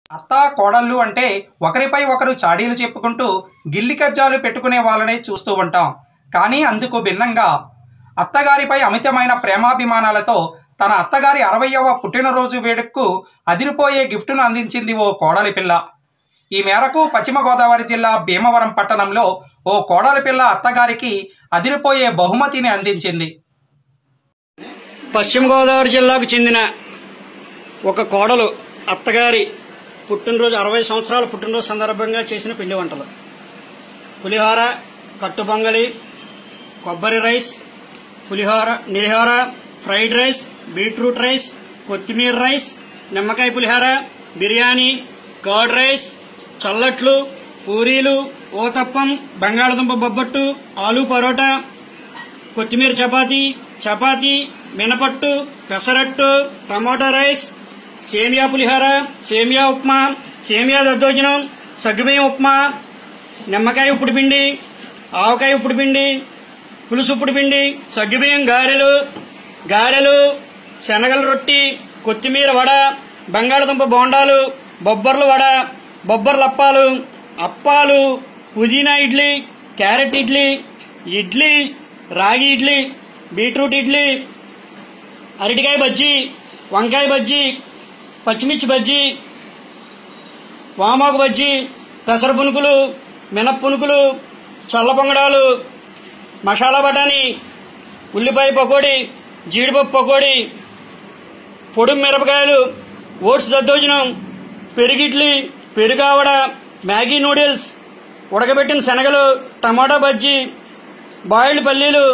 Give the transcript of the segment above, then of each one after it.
అత్త కోడళ్ళు అంటే ఒకరిపై ఒకరు చాడీలు చెప్పుకుంటూ గిల్లి కజ్జాలు పెట్టుకునే వాళ్ళనే చూస్తూ ఉంటాం కానీ అందుకు భిన్నంగా అత్తగారిపై అమితమైన ప్రేమాభిమానాలతో తన అత్తగారి అరవయవ పుట్టినరోజు వేడుకకు అదిరిపోయే గిఫ్టును అందించింది ఓ కోడలి పిల్ల ఈ మేరకు పశ్చిమ గోదావరి జిల్లా భీమవరం పట్టణంలో ఓ కోడలి పిల్ల అత్తగారికి అదిరిపోయే బహుమతిని అందించింది పశ్చిమ గోదావరి జిల్లాకు చెందిన ఒక కోడలు అత్తగారి పుట్టినరోజు అరవై సంవత్సరాల పుట్టినరోజు సందర్భంగా చేసిన పిండి వంటలు పులిహోర కట్టు పొంగలి కొబ్బరి రైస్ పులిహోర నిలిహోర ఫ్రైడ్ రైస్ బీట్రూట్ రైస్ కొత్తిమీర రైస్ నిమ్మకాయ పులిహోర బిర్యానీ కర్డ్ రైస్ చల్లట్లు పూరీలు ఓతప్పం బంగాళదుంప బొబ్బట్టు ఆలు పరోటా కొత్తిమీర చపాతీ చపాతీ మినపట్టు పెసరట్టు టమాటా రైస్ సేమియా పులిహోర సేమియా ఉప్మా సేమియా దద్దోజనం సగ్గుబియ్యం ఉప్మా నిమ్మకాయ ఉప్పుడు పిండి ఆవకాయ ఉప్పుడు పిండి పులుసు ఉప్పుడు పిండి సగ్గుబియ్యం గారెలు గారెలు శనగల రొట్టి కొత్తిమీర వడ బంగాళదుంప బోండాలు బొబ్బర్ల వడ బొబ్బర్ల అప్పాలు అప్పాలు పుదీనా ఇడ్లీ క్యారెట్ ఇడ్లీ ఇడ్లీ రాగి ఇడ్లీ బీట్రూట్ ఇడ్లీ అరటికాయ బజ్జీ వంకాయ బజ్జీ పచ్చిమిర్చి బజ్జీ వామాకు బజ్జీ పెసర పునుకులు మినప పునుకులు చల్ల పొంగడాలు మసాలా బఠానీ ఉల్లిపాయ పకోడీ జీడిపప్పు పకోడీ పొడి మిరపకాయలు ఓట్స్ దద్దోజనం పెరిగిడ్లీ పెరుగావడ మ్యాగీ నూడిల్స్ ఉడకబెట్టిన శనగలు టమాటా బజ్జీ బాయిల్డ్ పల్లీలు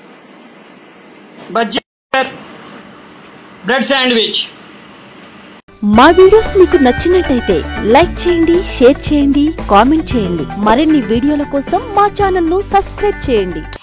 బజ్జీ బ్రెడ్ శాండ్విచ్ మా వీడియోస్ మీకు నచ్చినట్టయితే లైక్ చేయండి షేర్ చేయండి కామెంట్ చేయండి మరిన్ని వీడియోల కోసం మా ఛానల్ ను సబ్స్క్రైబ్ చేయండి